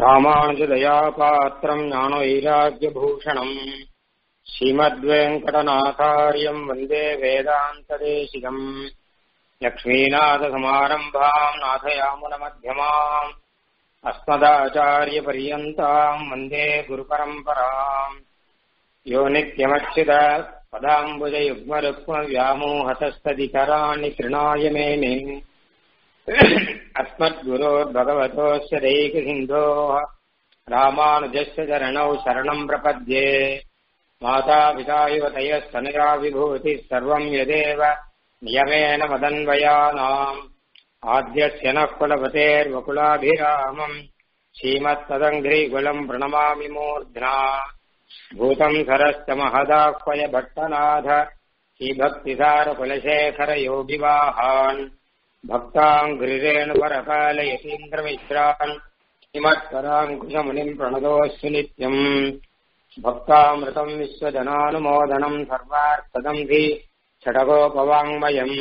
ராமானுஜதயாபாத்திரம் ஞானவைராக்கியபூஷணம் ஸ்ரீமத்வேங்கடநாதாரியம் வந்தே வேதாந்ததேசிகம் லக்ஷ்மீநாதசமாரம்பாம் நாதயாமுனமध्यமாம் अस्मदाचार्यपर्यन्ताम् वन्दे गुरुपरम्पराम् यो नित्यमच्युत पदाम्बुजयुग्मरुक्मव्यामोहतस्तदितराणि तृणाय मेने अस्मद्गुरोर्भगवतोऽस्य दैकसिन्धोः रामानुजस्य चरणौ शरणम् प्रपद्ये मातापिता युवतयस्तनया विभूतिः सर्वम् यदेव नियमेन मदन्वयानाम् आद्यस्य नः कुलपतेर्वकुलाभिरामम् श्रीमत्तदङ्घ्रीकुलम् प्रणमामि मूर्ध्ना भूतम् सरश्च महदाह्वय भट्टनाथ श्रीभक्तिसारकुलशेखरयोगिवाहान् भक्ताङ्घ्रिरेणुपरकालयतीन्द्रमिश्रान् श्रीमत्पराङ्कुशमुनिम् प्रणतोऽस्तु नित्यम् भक्तामृतम् विश्वजनानुमोदनम् सर्वार्थदम्भि षडगोपवाङ्मयम्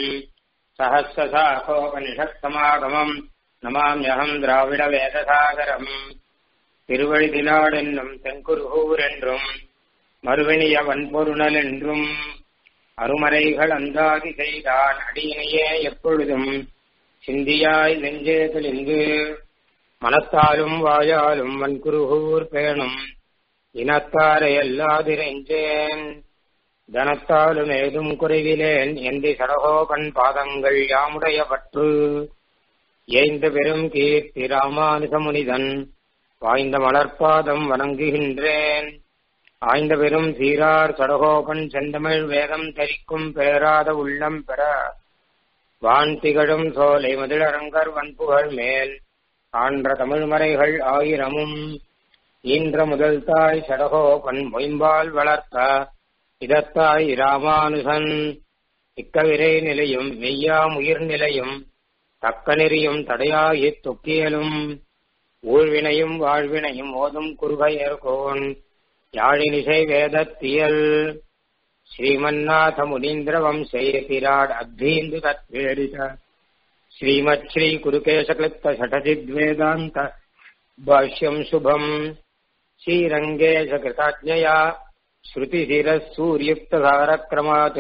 சஹசிரசாகோபனிஷத்தமாகமம் நமாமியகம் திராவிட வேதசாகரம் திருவழிதிலாடு என்னும் தென்குருகூர் என்றும் மறுவினிய வன்பொருணல் என்றும் அருமறைகள் அந்தாதி செய்தான் அடியினையே எப்பொழுதும் சிந்தியாய் நெஞ்சே தெளிந்து மனத்தாலும் வாயாலும் வன்குருகூர் பேணும் இனத்தாரை அல்லாதிரைஞ்சேன் தனத்தாலும் ஏதும் குறைவிலேன் என்று சடகோபன் பாதங்கள் யாமுடைய பற்று ஏய்ந்த பெரும் கீர்த்தி ராமானுஜ முனிதன் வாய்ந்த மலர்பாதம் வணங்குகின்றேன் ஆய்ந்த பெரும் சீரார் சடகோபன் செந்தமிழ் வேதம் தரிக்கும் பேராத உள்ளம் பெற வான் திகழும் சோலை மதிலரங்கர் வன்புகழ் மேல் ஆன்ற தமிழ்மறைகள் ஆயிரமும் ஈன்ற முதல் தாய் சடகோபன் மொயம்பால் வளர்த்த இதத்தாய் ராமானுசன் இக்கவிரை நிலையும் மெய்யாம் உயிர் நிலையும் தக்க நெறியும் தடையாகி தொக்கியலும் ஊழ்வினையும் வாழ்வினையும் ஓதும் குருகையர்கோன் யாழினிசை வேதத்தியல் ஸ்ரீமன்னாத முனீந்திர வம்சேதிராட் அத்தீந்து தத்வேடித ஸ்ரீமத் ஸ்ரீ குருகேசக்லிப்த ஷடஜித்வேதாந்த பாஷ்யம் சுபம் ஸ்ரீரங்கேஷ கிருதாஜ்ஞயா श्रुतिशिरः सूर्युक्तधारक्रमात्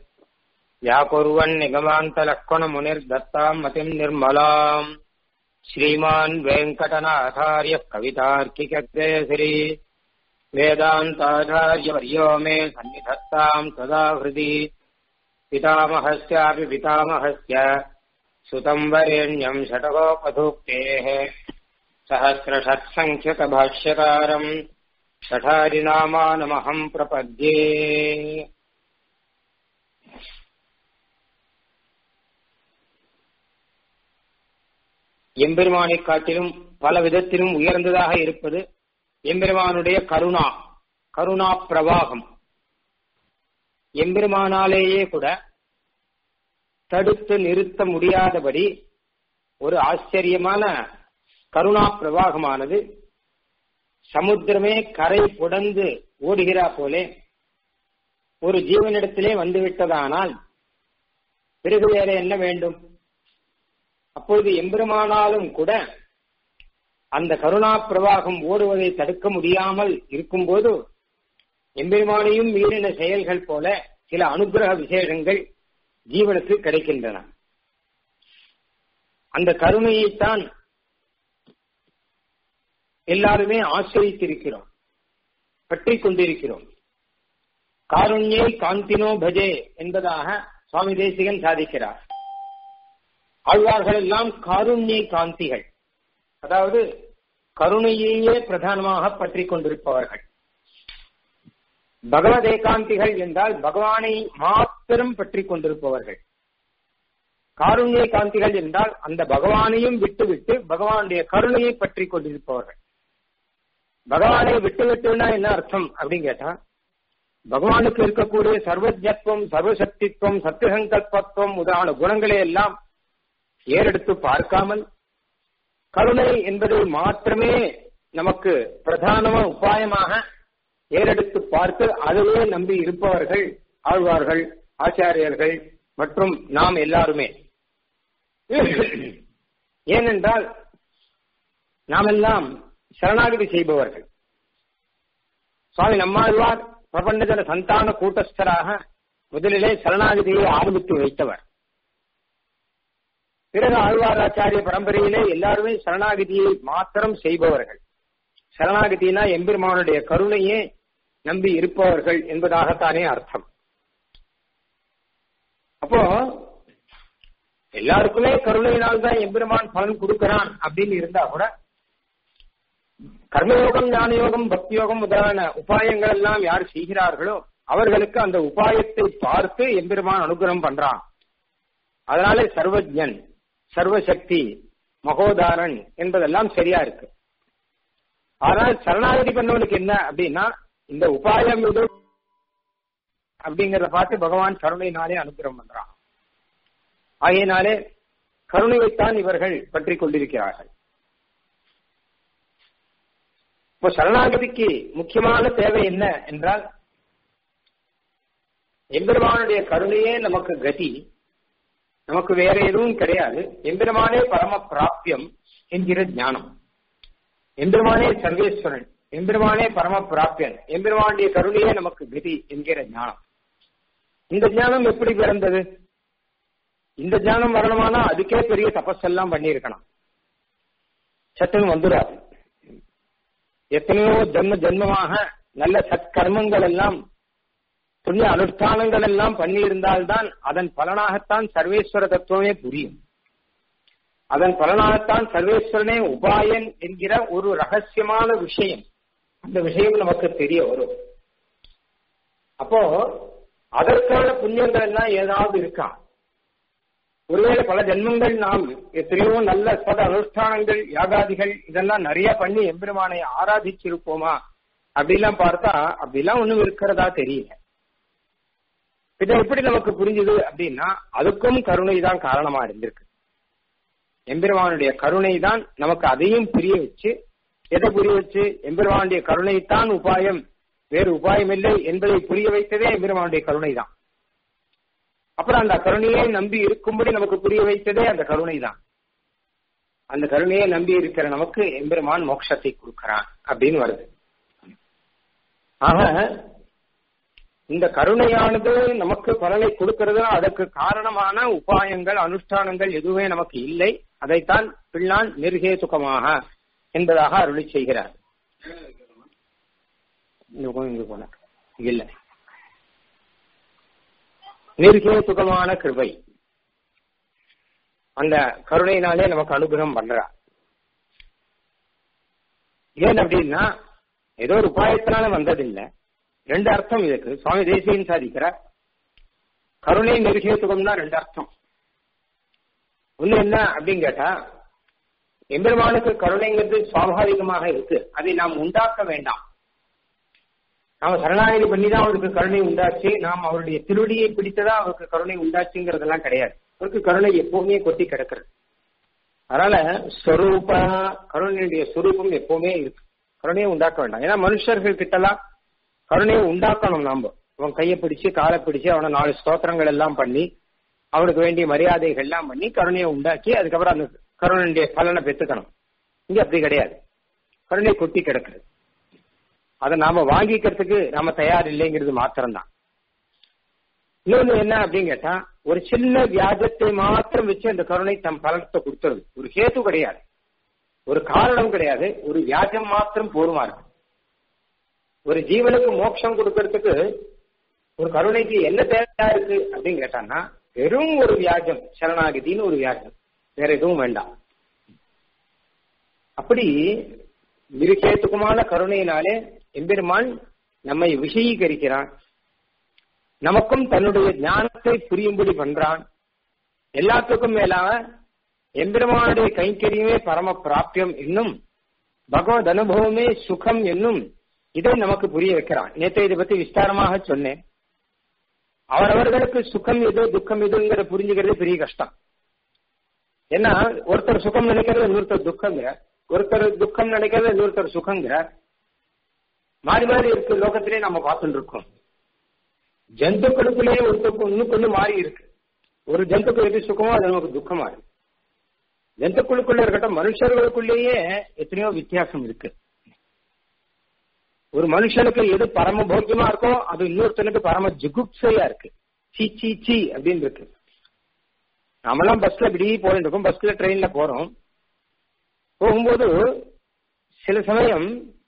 व्याकुर्वन्निगमान्तलक्ष्मणमुनिर्दत्ताम् मतिम् निर्मलाम् श्रीमान् वेङ्कटनाथार्यः कवितार्किकग्रेश्री वेदान्ताचार्यवर्यो मे सन्निधत्ताम् सदा हृदि पितामहस्यापि पितामहस्य सुतम् वरेण्यम् षटकोपधूक्तेः सहस्रषट्सङ्ख्यकभाष्यकारम् ஷடாரிநாமானமகம் பிரபத்யே எம்பெருமானை காட்டிலும் பல விதத்திலும் உயர்ந்ததாக இருப்பது எம்பெருமானுடைய கருணா கருணா பிரவாகம் எம்பெருமானாலேயே கூட தடுத்து நிறுத்த முடியாதபடி ஒரு ஆச்சரியமான கருணா பிரவாகமானது சமுத்திரமே கரை புடந்து ஓடுகிறா போலே ஒரு ஜீவனிடத்திலே வந்துவிட்டதானால் பிறகு வேற என்ன வேண்டும் அப்பொழுது எம்பெருமானாலும் கூட அந்த கருணா பிரவாகம் ஓடுவதை தடுக்க முடியாமல் இருக்கும்போது எம்பெருமானையும் மீறின செயல்கள் போல சில அனுகிரக விசேஷங்கள் ஜீவனுக்கு கிடைக்கின்றன அந்த கருணையைத்தான் எல்லாருமே ஆசிரித்திருக்கிறோம் பற்றி கொண்டிருக்கிறோம் காருண்யை காந்தினோ பஜே என்பதாக சுவாமி தேசிகன் சாதிக்கிறார் ஆழ்வார்கள் எல்லாம் காருண்யை காந்திகள் அதாவது கருணையையே பிரதானமாக பற்றி கொண்டிருப்பவர்கள் பகவத் ஏகாந்திகள் என்றால் பகவானை மாத்திரம் பற்றி கொண்டிருப்பவர்கள் காருண்ய காந்திகள் என்றால் அந்த பகவானையும் விட்டுவிட்டு பகவானுடைய கருணையை பற்றி கொண்டிருப்பவர்கள் பகவானை விட்டு விட்டுனா என்ன அர்த்தம் அப்படின்னு கேட்டா பகவானுக்கு இருக்கக்கூடிய சர்வஜத்துவம் சர்வசக்தித்துவம் சத்தியசங்கல்பத்துவம் முதலான குணங்களை எல்லாம் ஏறெடுத்து பார்க்காமல் கருணை என்பதை மாத்திரமே நமக்கு பிரதானமா உபாயமாக ஏறெடுத்து பார்த்து அதுவே நம்பி இருப்பவர்கள் ஆழ்வார்கள் ஆச்சாரியர்கள் மற்றும் நாம் எல்லாருமே ஏனென்றால் நாமெல்லாம் சரணாகதி செய்பவர்கள் சுவாமி நம்மாழ்வார் பிரபஞ்சன சந்தான கூட்டஸ்தராக முதலிலே சரணாகதியை ஆரம்பித்து வைத்தவர் பிறகு ஆழ்வாராச்சாரிய பரம்பரையிலே எல்லாருமே சரணாகதியை மாத்திரம் செய்பவர்கள் சரணாகதினா எம்பெருமானுடைய கருணையே நம்பி இருப்பவர்கள் என்பதாகத்தானே அர்த்தம் அப்போ எல்லாருக்குமே கருணையினால் தான் எம்பெருமான் பலன் கொடுக்கிறான் அப்படின்னு இருந்தா கூட கர்மயோகம் ஞானயோகம் பக்தி யோகம் முதலான உபாயங்கள் எல்லாம் யார் செய்கிறார்களோ அவர்களுக்கு அந்த உபாயத்தை பார்த்து எம்பெருமான் அனுகிரகம் பண்றான் அதனால சர்வஜன் சர்வசக்தி மகோதாரன் என்பதெல்லாம் சரியா இருக்கு ஆனால் சரணாகதி பண்ணவனுக்கு என்ன அப்படின்னா இந்த உபாயம் இது அப்படிங்கறத பார்த்து பகவான் கருணையினாலே அனுகிரகம் பண்றான் ஆகையினாலே கருணை வைத்தான் இவர்கள் பற்றி கொண்டிருக்கிறார்கள் இப்போ சரணாகதிக்கு முக்கியமான தேவை என்ன என்றால் எம்பெருமானுடைய கருணையே நமக்கு கதி நமக்கு வேற எதுவும் கிடையாது எம்பெருமானே பரம பிராப்தியம் என்கிற ஞானம் எம்பெருமானே சர்வேஸ்வரன் எம்பெருமானே பரம பிராப்தியன் எம்பெருமானுடைய கருணையே நமக்கு கதி என்கிற ஞானம் இந்த ஞானம் எப்படி பிறந்தது இந்த ஞானம் வரணுமானா அதுக்கே பெரிய தபஸெல்லாம் பண்ணியிருக்கணும் சட்டுன்னு வந்துடாது எத்தனையோ ஜென்ம ஜென்மமாக நல்ல சத்கர்மங்கள் எல்லாம் புண்ணிய அனுஷ்டானங்கள் எல்லாம் பண்ணியிருந்தால்தான் அதன் பலனாகத்தான் சர்வேஸ்வர தத்துவமே புரியும் அதன் பலனாகத்தான் சர்வேஸ்வரனே உபாயன் என்கிற ஒரு ரகசியமான விஷயம் அந்த விஷயம் நமக்கு தெரிய வரும் அப்போ அதற்கான புண்ணியங்கள் எல்லாம் ஏதாவது இருக்கா ஒருவேளை பல ஜென்மங்கள் நாம் எத்தனையோ நல்ல சத அனுஷ்டானங்கள் யாகாதிகள் இதெல்லாம் நிறைய பண்ணி எம்பெருமானை ஆராதிச்சிருப்போமா அப்படிலாம் பார்த்தா அப்படிலாம் ஒண்ணும் இருக்கிறதா தெரியல இதை எப்படி நமக்கு புரிஞ்சுது அப்படின்னா அதுக்கும் கருணை தான் காரணமா இருந்திருக்கு எம்பெருமானுடைய கருணை தான் நமக்கு அதையும் புரிய வச்சு எதை புரிய வச்சு எம்பெருமானுடைய கருணைத்தான் உபாயம் வேறு உபாயம் இல்லை என்பதை புரிய வைத்ததே எம்பெருமானுடைய கருணை தான் அப்புறம் அந்த கருணையை நம்பி இருக்கும்படி நமக்கு புரிய வைத்ததே அந்த கருணை தான் அந்த கருணையை நம்பி இருக்கிற நமக்கு எம்பெருமான் மோட்சத்தை கொடுக்கிறான் அப்படின்னு வருது ஆக இந்த கருணையானது நமக்கு பலனை கொடுக்கிறது அதற்கு காரணமான உபாயங்கள் அனுஷ்டானங்கள் எதுவுமே நமக்கு இல்லை அதைத்தான் பிள்ளான் நிர்கேதுகமாக என்பதாக அருளி செய்கிறார் இங்க போன இல்ல நிர்கேதுகமான கிருபை அந்த கருணையினாலே நமக்கு அனுகிரகம் பண்றா ஏன் அப்படின்னா ஏதோ ஒரு உபாயத்தினால வந்ததில்லை ரெண்டு அர்த்தம் இதுக்கு சுவாமி தேசியன் சாதிக்கிறார் கருணை நெருகியத்துகம்னா ரெண்டு அர்த்தம் ஒண்ணு என்ன அப்படின்னு கேட்டா எம்பெருமானுக்கு கருணைங்கிறது சுவாபாவிகமாக இருக்கு அதை நாம் உண்டாக்க வேண்டாம் நாம சரணாகதி பண்ணி தான் அவருக்கு கருணை உண்டாச்சு நாம் அவருடைய திருடியை பிடித்ததா அவருக்கு கருணை உண்டாச்சுங்கிறதெல்லாம் கிடையாது அவருக்கு கருணை எப்பவுமே கொட்டி கிடக்கிறது அதனால ஸ்வரூப கருணையுடைய ஸ்வரூபம் எப்பவுமே இருக்கு கருணையை உண்டாக்க வேண்டாம் ஏன்னா மனுஷர்கள் கிட்டலாம் கருணையை உண்டாக்கணும் நாம அவன் கையை பிடிச்சு காலை பிடிச்சு அவனை நாலு ஸ்தோத்திரங்கள் எல்லாம் பண்ணி அவனுக்கு வேண்டிய மரியாதைகள் எல்லாம் பண்ணி கருணையை உண்டாக்கி அதுக்கப்புறம் அந்த கருணையுடைய பலனை பெற்றுக்கணும் இங்க அப்படி கிடையாது கருணை கொட்டி கிடக்குது அதை நாம வாங்கிக்கிறதுக்கு நாம தயார் இல்லைங்கிறது மாத்திரம்தான் இன்னொன்னு என்ன அப்படின்னு கேட்டா ஒரு சின்ன வியாஜத்தை மாத்திரம் வச்சு அந்த கருணை தம் பலனத்தை கொடுத்துருது ஒரு ஹேத்து கிடையாது ஒரு காரணம் கிடையாது ஒரு வியாஜம் மாத்திரம் போருமா இருக்கு ஒரு ஜீவனுக்கு மோட்சம் கொடுக்கறதுக்கு ஒரு கருணைக்கு என்ன தேவையா இருக்கு அப்படின்னு கேட்டான்னா வெறும் ஒரு வியாஜம் சரணாகதின்னு ஒரு வியாஜம் வேற எதுவும் வேண்டாம் அப்படி இருக்கேத்துக்குமான கருணையினாலே எம்பெருமான் நம்மை விஷயீகரிக்கிறான் நமக்கும் தன்னுடைய ஞானத்தை புரியும்படி பண்றான் எல்லாத்துக்கும் மேலாக எம்பெருமானுடைய கைங்கரியமே பரம பிராப்தியம் என்னும் பகவத் அனுபவமே சுகம் என்னும் இதை நமக்கு புரிய வைக்கிறான் நேற்று இதை பத்தி விஸ்தாரமாக சொன்னேன் அவரவர்களுக்கு சுகம் எது துக்கம் எதுங்கிற புரிஞ்சுக்கிறது பெரிய கஷ்டம் ஏன்னா ஒருத்தர் சுகம் நினைக்கிறது இன்னொருத்தர் துக்கங்கிற ஒருத்தர் துக்கம் நினைக்கிறது இன்னொருத்தர் சுகங்கிறார் மாறி மாறி இருக்கு லோகத்திலே நம்ம பார்த்துட்டு இருக்கோம் ஜந்துக்களுக்குள்ளேயே ஒருத்தருக்கு இன்னும் ஒண்ணு மாறி இருக்கு ஒரு ஜந்துக்கு எது சுகமோ அது நமக்கு துக்கமா இருக்கு ஜந்துக்களுக்குள்ள இருக்கட்டும் மனுஷர்களுக்குள்ளேயே எத்தனையோ வித்தியாசம் இருக்கு ஒரு மனுஷனுக்கு எது பரம போக்கியமா இருக்கோ அது இன்னொருத்தனுக்கு பரம ஜுகுப்சையா இருக்கு சீ சீ சீ அப்படின்னு இருக்கு நாமெல்லாம் பஸ்ல இப்படி போயிட்டு இருக்கோம் பஸ்ல ட்ரெயின்ல போறோம் போகும்போது சில சமயம்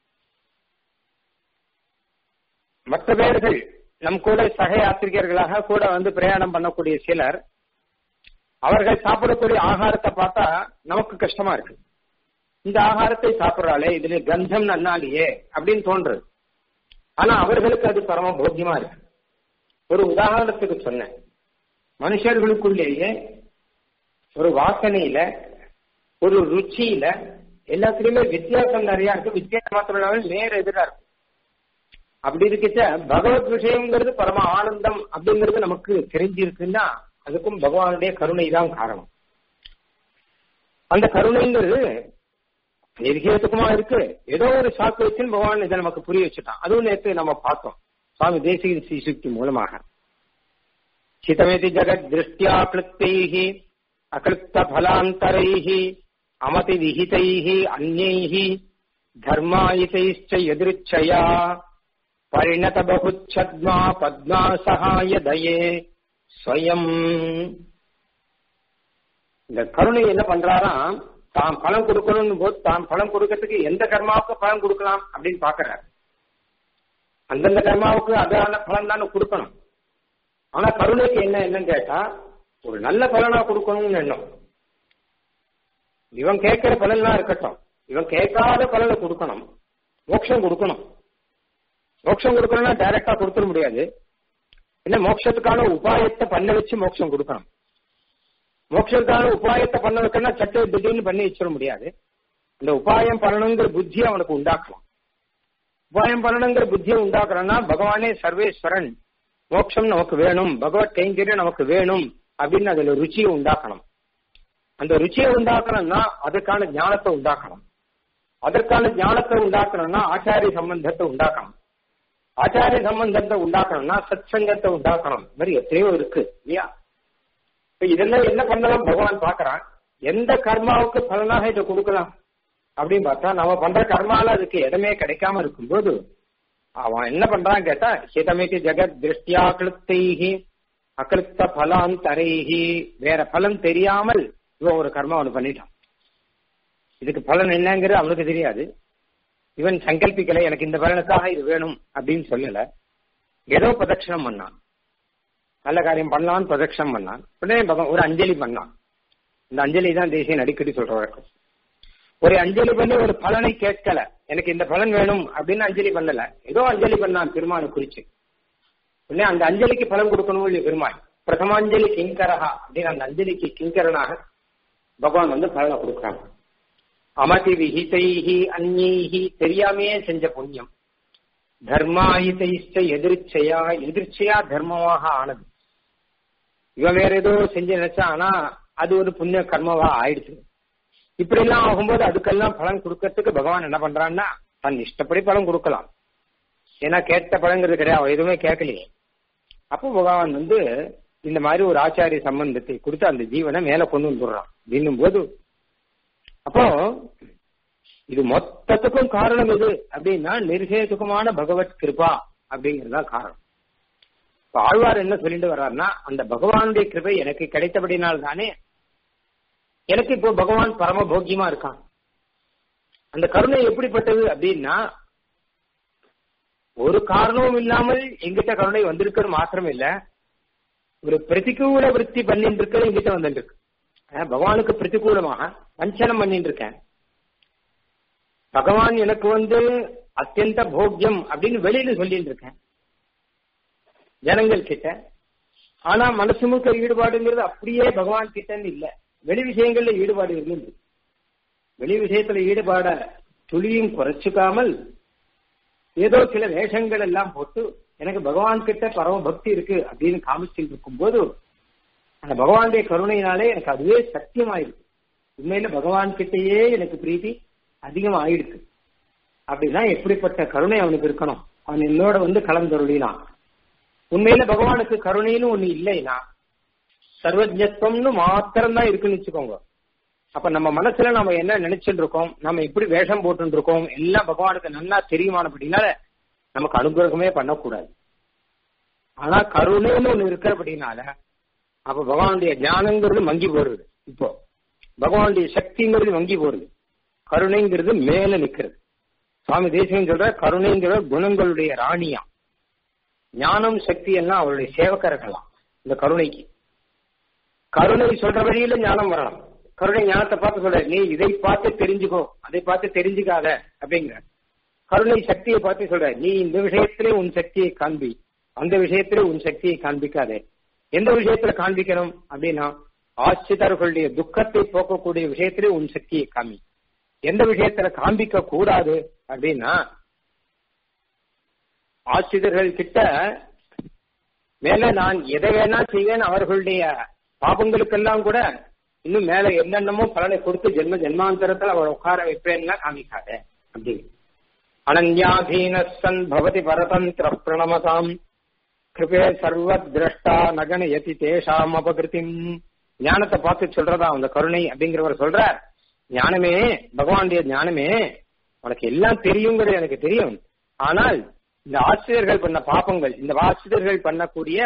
மற்ற பேர்கள் நம் கூட சக யாத்திரிகர்களாக கூட வந்து பிரயாணம் பண்ணக்கூடிய சிலர் அவர்கள் சாப்பிடக்கூடிய ஆகாரத்தை பார்த்தா நமக்கு கஷ்டமா இருக்கு இந்த ஆகாரத்தை சாப்பிடுறாளே இதுல கந்தம் நன்னாலியே அப்படின்னு தோன்றுது ஆனா அவர்களுக்கு அது பரம போக்கியமா இருக்கு ஒரு உதாரணத்துக்கு சொன்னேன் மனுஷர்களுக்குள்ளேயே ஒரு வாசனையில ஒரு ருச்சியில எல்லாத்துலயுமே வித்தியாசம் நிறைய இருக்கு வித்தியாசம் மாத்திரம் இல்லாமல் நேர எதிரா இருக்கு அப்படி இருக்கிட்ட பகவத் விஷயங்கிறது பரம ஆனந்தம் அப்படிங்கிறது நமக்கு தெரிஞ்சிருக்குன்னா அதுக்கும் பகவானுடைய கருணை தான் காரணம் அந்த கருணைங்கிறது நிர்கேதுக்குமா இருக்கு ஏதோ ஒரு சாக்கு வச்சுன்னு பகவான் இதை நமக்கு புரிய வச்சுட்டான் அதுவும் நேற்று நம்ம பார்த்தோம் சுவாமி தேசிக ஸ்ரீசுக்தி மூலமாக சிதமேதி ஜகத் திருஷ்டியா கிளுத்தைஹி அகிருத்த பலாந்தரைஹி அமதி விஹிதைஹி அந்யைஹி தர்மாயிதைश्च எதிர்ச்சயா பரிணத பகுச்சத்மா பத்மா சகாய தயே ஸ்வயம் இந்த கருணை என்ன பண்றாராம் தாம் பணம் கொடுக்கணும்னு போது தாம் பணம் கொடுக்கறதுக்கு எந்த கர்மாவுக்கு பணம் கொடுக்கலாம் அப்படின்னு பாக்குறாரு அந்தந்த கர்மாவுக்கு அதான பலன் தானே கொடுக்கணும் ஆனா கருணைக்கு என்ன என்னன்னு கேட்டா ஒரு நல்ல பலனா கொடுக்கணும்னு எண்ணம் இவன் கேட்கிற பலன்லாம் இருக்கட்டும் இவன் கேட்காத பலனை கொடுக்கணும் மோட்சம் கொடுக்கணும் மோட்சம் கொடுக்கணும்னா டைரக்டா கொடுத்துட முடியாது என்ன மோட்சத்துக்கான உபாயத்தை பண்ண வச்சு மோட்சம் கொடுக்கணும் மோட்சத்துக்கான உபாயத்தை பண்ண வைக்கணும்னா சட்ட திடீர்னு பண்ணி வச்சிட முடியாது இந்த உபாயம் பண்ணணுங்கிற புத்தியை அவனுக்கு உண்டாக்கலாம் உபாயம் பண்ணணுங்கிற புத்தியை உண்டாக்குறோம்னா பகவானே சர்வேஸ்வரன் மோட்சம் நமக்கு வேணும் பகவத் கைங்கரியம் நமக்கு வேணும் அப்படின்னு அதுல ருச்சியை உண்டாக்கணும் அந்த ருச்சியை உண்டாக்கணும்னா அதுக்கான ஞானத்தை உண்டாக்கணும் அதற்கான ஞானத்தை உண்டாக்கணும்னா ஆச்சாரிய சம்பந்தத்தை உண்டாக்கணும் ஆச்சாரிய சம்பந்தத்தை உண்டாக்கணும்னா சத் சங்கத்தை உண்டாக்கணும் இந்த மாதிரி எத்தனையோ இருக்கு இல்லையா இப்ப இதெல்லாம் என்ன பண்ணலாம் பகவான் பாக்குறான் எந்த கர்மாவுக்கு பலனாக இதை கொடுக்கலாம் அப்படின்னு பார்த்தா நம்ம பண்ற கர்மால அதுக்கு இடமே கிடைக்காம இருக்கும்போது அவன் என்ன பண்றான் கேட்டா ஹிதமிக்கு ஜெகத் திருஷ்டியா கிளுத்தைஹி அகிருத்த பலாந்தரைஹி வேற பலன் தெரியாமல் இவன் ஒரு கர்மா அவனு பண்ணிட்டான் இதுக்கு பலன் என்னங்கிறது அவனுக்கு தெரியாது இவன் சங்கல்பிக்கல எனக்கு இந்த பலனுக்காக இது வேணும் அப்படின்னு சொல்லல ஏதோ பிரதட்சணம் பண்ணான் நல்ல காரியம் பண்ணலான்னு பிரதட்சணம் பண்ணான் உடனே பகவான் ஒரு அஞ்சலி பண்ணான் இந்த அஞ்சலி தான் தேசியன் அடிக்கடி சொல்ற வழக்கம் ஒரு அஞ்சலி பண்ணி ஒரு பலனை கேட்கல எனக்கு இந்த பலன் வேணும் அப்படின்னு அஞ்சலி பண்ணல ஏதோ அஞ்சலி பண்ணான் பெருமானை குறிச்சு உடனே அந்த அஞ்சலிக்கு பலன் கொடுக்கணும் இல்லையா பெருமாள் பிரதமாஞ்சலி கிங்கரஹா அப்படின்னு அந்த அஞ்சலிக்கு கிங்கரனாக பகவான் வந்து பலனை கொடுக்குறாங்க அமதி விஹிதைஹி அந்நீஹி தெரியாமையே செஞ்ச புண்ணியம் தர்மாயுதைஷ்ட எதிர்ச்சையா எதிர்ச்சையா தர்மமாக ஆனது இவன் வேற ஏதோ செஞ்சு நினைச்சா ஆனா அது ஒரு புண்ணிய கர்மவா ஆயிடுச்சு இப்படி எல்லாம் ஆகும்போது அதுக்கெல்லாம் பலன் கொடுக்கறதுக்கு பகவான் என்ன பண்றான்னா தன் இஷ்டப்படி பலன் கொடுக்கலாம் ஏன்னா கேட்ட பலங்கிறது கிடையாது அவன் எதுவுமே கேட்கலையே அப்போ பகவான் வந்து இந்த மாதிரி ஒரு ஆச்சாரிய சம்பந்தத்தை கொடுத்து அந்த ஜீவனை மேல கொண்டு வந்துடுறான் அப்படின்னும் போது அப்போ இது மொத்தத்துக்கும் காரணம் எது அப்படின்னா நிர்ஹேதுகமான பகவத் கிருபா அப்படிங்கறதுதான் காரணம் இப்ப ஆழ்வார் என்ன சொல்லிட்டு வர்றாருன்னா அந்த பகவானுடைய கிருபை எனக்கு கிடைத்தபடினால் தானே எனக்கு இப்போ பகவான் பரம போக்கியமா இருக்கான் அந்த கருணை எப்படிப்பட்டது அப்படின்னா ஒரு காரணமும் இல்லாமல் எங்கிட்ட கருணை வந்திருக்கிறது மாத்திரம் இல்ல ஒரு பிரதிகூல விற்பி பண்ணிட்டு இருக்கிறது எங்கிட்ட வந்துட்டு இருக்கு பகவானுக்கு பிரதிகூலமாக வஞ்சனம் பண்ணிட்டு இருக்கேன் பகவான் எனக்கு வந்து அத்தியந்த போக்கியம் அப்படின்னு வெளியில சொல்லிட்டு இருக்கேன் ஜனங்கள் கிட்ட ஆனா மனசு முக்க ஈடுபாடுங்கிறது அப்படியே பகவான் கிட்டன்னு இல்ல வெளி விஷயங்கள்ல ஈடுபாடு இருந்து வெளி விஷயத்துல ஈடுபாட துளியும் குறைச்சுக்காமல் ஏதோ சில வேஷங்கள் எல்லாம் போட்டு எனக்கு பகவான் கிட்ட பரம பக்தி இருக்கு அப்படின்னு காமிச்சுட்டு இருக்கும் போது அந்த பகவானுடைய கருணையினாலே எனக்கு அதுவே சத்தியமாயிருக்கு உண்மையில பகவான் கிட்டயே எனக்கு பிரீத்தி அதிகம் ஆயிடுச்சு அப்படின்னா எப்படிப்பட்ட கருணை அவனுக்கு இருக்கணும் அவன் என்னோட வந்து கலந்தருளினான் உண்மையில பகவானுக்கு கருணைன்னு ஒண்ணு இல்லைன்னா சர்வஜத்துவம்னு மாத்திரம்தான் இருக்குன்னு வச்சுக்கோங்க அப்ப நம்ம மனசுல நம்ம என்ன நினைச்சுட்டு இருக்கோம் நம்ம எப்படி வேஷம் போட்டு இருக்கோம் எல்லாம் பகவானுக்கு நல்லா தெரியுமானபடினால நமக்கு அனுகிரகமே பண்ணக்கூடாது ஆனா கருணைன்னு ஒண்ணு இருக்கிறபடினால அப்ப பகவானுடைய ஞானங்கிறது மங்கி போறது இப்போ பகவானுடைய சக்திங்கிறது மங்கி போறது கருணைங்கிறது மேல நிக்கிறது சுவாமி தேசியம் சொல்ற கருணைங்கிற குணங்களுடைய ராணியா ஞானம் சக்தி எல்லாம் அவருடைய சேவக்கர்களாம் இந்த கருணைக்கு கருணை சொல்ற வழியில ஞானம் வரலாம் கருணை ஞானத்தை பார்த்து சொல்ற நீ இதை பார்த்து தெரிஞ்சுக்கோ அதை பார்த்து தெரிஞ்சுக்காத அப்படிங்கிற கருணை சக்தியை பார்த்து சொல்ற நீ இந்த விஷயத்திலே உன் சக்தியை காண்பி அந்த விஷயத்திலே உன் சக்தியை காண்பிக்காதே எந்த விஷயத்துல காண்பிக்கணும் அப்படின்னா ஆசிரியர்களுடைய துக்கத்தை போக்கக்கூடிய விஷயத்திலே உன் சக்தியை காமி எந்த விஷயத்துல காண்பிக்க கூடாது அப்படின்னா ஆசிரியர்கள் கிட்ட மேல நான் எதை வேணா செய்வேன் அவர்களுடைய பாபங்களுக்கெல்லாம் கூட இன்னும் மேல என்னென்னமோ பலனை கொடுத்து ஜென்ம ஜென்மாந்தரத்தில் அவரை உட்கார வைப்பேன்னா காமிக்காத அப்படின்னு அனன்யாதீன சன் பவதி பரதந்திர பிரணமதாம் கிருபே சர்வ திரஷ்டா நகனயதி தேஷாம் அபகிருத்திம் ஞானத்தை பார்த்து சொல்றதா அந்த கருணை அப்படிங்கிறவர் சொல்றார் ஞானமே பகவானுடைய ஞானமே உனக்கு எல்லாம் தெரியுங்கிறது எனக்கு தெரியும் ஆனால் இந்த ஆசிரியர்கள் பண்ண பாப்பங்கள் இந்த ஆசிரியர்கள் பண்ணக்கூடிய